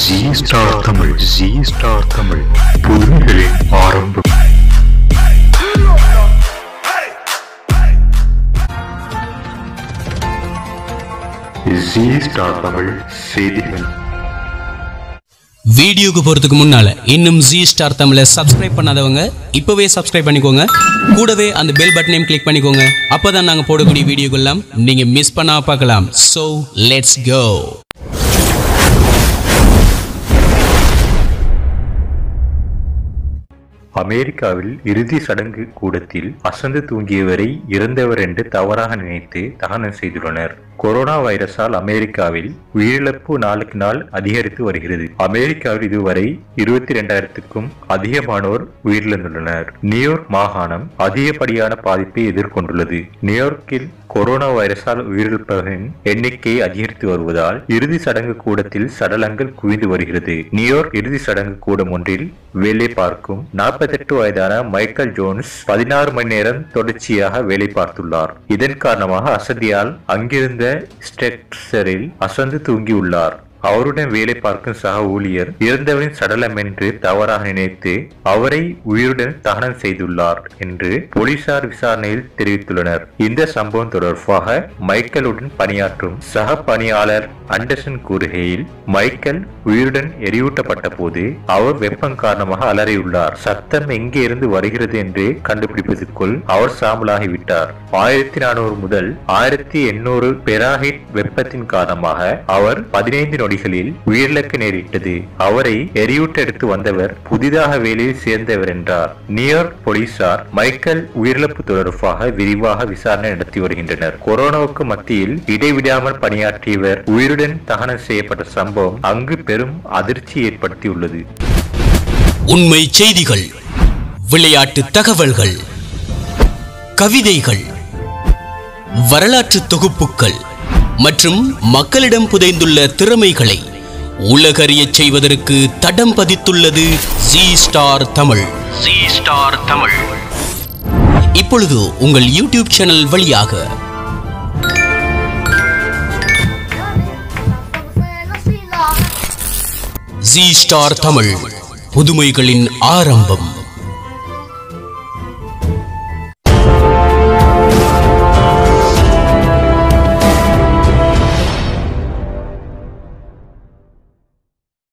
G star Tamil G star Tamil புதுமைகளின் ஆரம்பம் G star Tamil செய்திகள் வீடியோக்கு போறதுக்கு முன்னால இன்னும் ஜி ஸ்டார் தமிழை சப்ஸ்கிரைப் பண்ணாதவங்க இப்பவே சப்ஸ்கிரைப் பண்ணிக்கோங்க கூடவே அந்த பெல் பட்டனையும் கிளிக் பண்ணிக்கோங்க அப்பதான் நாங்க போடக்கூடிய வீடியோக்கெல்லாம் நீங்க மிஸ் பண்ணாம பார்க்கலாம் சோ லெட்ஸ் கோ அமெரிக்காவில் இறுதி சடங்கு கூடத்தில் அசந்து தூங்கியவரை இறந்தவர் என்று தவறாக நினைத்து தகனம் செய்துள்ளனர் கொரோனா வைரஸால் அமெரிக்காவில் உயிரிழப்பு நாளுக்கு நாள் அதிகரித்து வருகிறது அமெரிக்காவில் இதுவரை இருபத்தி இரண்டாயிரத்துக்கும் அதிகமானோர் உயிரிழந்துள்ளனர் நியூயார்க் மாகாணம் அதிகப்படியான பாதிப்பை எதிர்கொண்டுள்ளது நியூயார்க்கில் கொரோனா வைரஸால் உயிரிழப்பவர்களின் எண்ணிக்கை அதிகரித்து வருவதால் இறுதி சடங்கு கூடத்தில் சடலங்கள் குவிந்து வருகிறது நியூயார்க் இறுதி சடங்கு கூடம் ஒன்றில் வேலை பார்க்கும் நாற்பத்தெட்டு வயதான மைக்கேல் ஜோன்ஸ் பதினாறு மணி நேரம் தொடர்ச்சியாக வேலை பார்த்துள்ளார் இதன் காரணமாக அசதியால் அங்கிருந்த ஸ்ட்ரெக்சரில் அசந்து தூங்கியுள்ளார் அவருடன் வேலை பார்க்கும் சக ஊழியர் இறந்தவரின் சடலம் என்று தவறாக நினைத்து அவரை உயிருடன் தகனம் செய்துள்ளார் என்று போலீசார் விசாரணையில் தெரிவித்துள்ளனர் இந்த சம்பவம் தொடர்பாக மைக்கேலுடன் பணியாற்றும் சக பணியாளர் அண்டர்சன் கூறுகையில் மைக்கேல் உயிருடன் எரியூட்டப்பட்ட போது அவர் வெப்பம் காரணமாக அலறியுள்ளார் சத்தம் எங்கே இருந்து வருகிறது என்று கண்டுபிடிப்பதற்குள் அவர் சாம்பலாகிவிட்டார் ஆயிரத்தி நானூறு முதல் ஆயிரத்தி எண்ணூறு பெராஹிட் வெப்பத்தின் காரணமாக அவர் பதினைந்து நொடிகளில் உயிரிழக்க நேரிட்டது அவரை எரியூட்ட எடுத்து வந்தவர் புதிதாக வேலையில் சேர்ந்தவர் என்றார் நியூயார்க் போலீசார் மைக்கேல் உயிரிழப்பு தொடர்பாக விரிவாக விசாரணை நடத்தி வருகின்றனர் கொரோனாவுக்கு மத்தியில் இடைவிடாமல் பணியாற்றியவர் உயிருடன் தகனம் செய்யப்பட்ட சம்பவம் அங்கு பெரும் அதிர்ச்சி ஏற்படுத்தியுள்ளது உண்மை செய்திகள் விளையாட்டு தகவல்கள் கவிதைகள் வரலாற்று தொகுப்புகள் மற்றும் மக்களிடம் புதைந்துள்ள திறமைகளை உலகறியச் செய்வதற்கு தடம் பதித்துள்ளது G star Tamil G star Tamil இப்பொழுது உங்கள் யூடியூப் சேனல் வழியாக ஜி ஸ்டார் தமிழ் புதுமைகளின் ஆரம்பம்